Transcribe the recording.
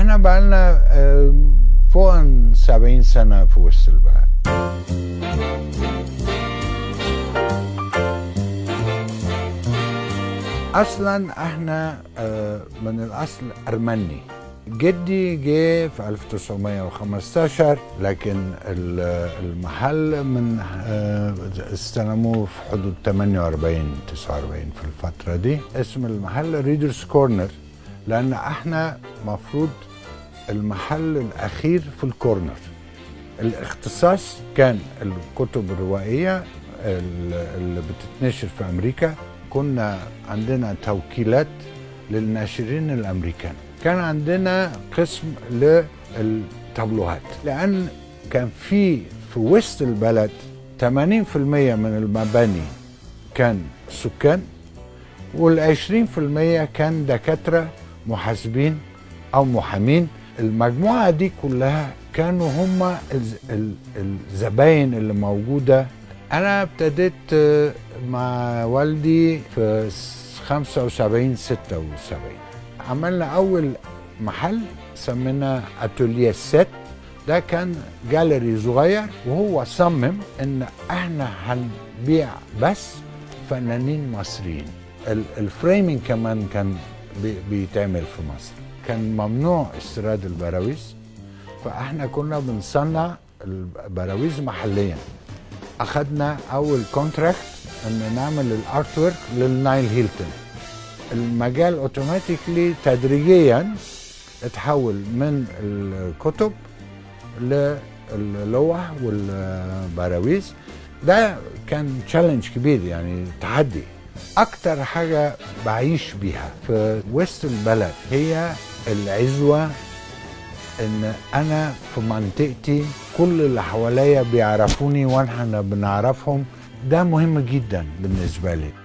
احنا بقالنا آه، فوق عن 70 سنة في وسط البلد اصلا احنا آه، من الاصل ارمني جدي جه في 1915 لكن ال- المحل من آه، استلموه في حدود 48 49 في الفترة دي اسم المحل ريدرز كورنر لان احنا مفروض المحل الاخير في الكورنر الاختصاص كان الكتب الروائية ال- اللي بتتنشر في أمريكا كنا عندنا توكيلات للناشرين الأمريكان كان عندنا قسم للتابلوهات لأن كان في في وسط البلد 80% من المباني كان سكان والعشرين في المية كان دكاترة محاسبين أو محامين المجموعة دي كلها كانوا هم الز- ال- الزباين اللي موجودة أنا ابتديت آه، مع والدي في س- 75 76 عملنا أول محل سميناه أتوليه ست ده كان جاليري صغير وهو صمم ان احنا هنبيع بس فنانين مصريين ال- الفريمينج كمان كان بي- بيتعمل في مصر كان ممنوع استيراد البراويز فاحنا كنا بنصنع البراويز محليا اخدنا اول كونتراكت ان نعمل الارت ورك للنايل هيلتون المجال اوتوماتيكلي تدريجيا اتحول من الكتب للوح والبراويز ده كان تشالنج كبير يعني تحدي اكتر حاجه بعيش بيها في وسط البلد هي العزوه ان انا في منطقتي كل اللي حواليا بيعرفوني واحنا بنعرفهم ده مهم جدا بالنسبه لي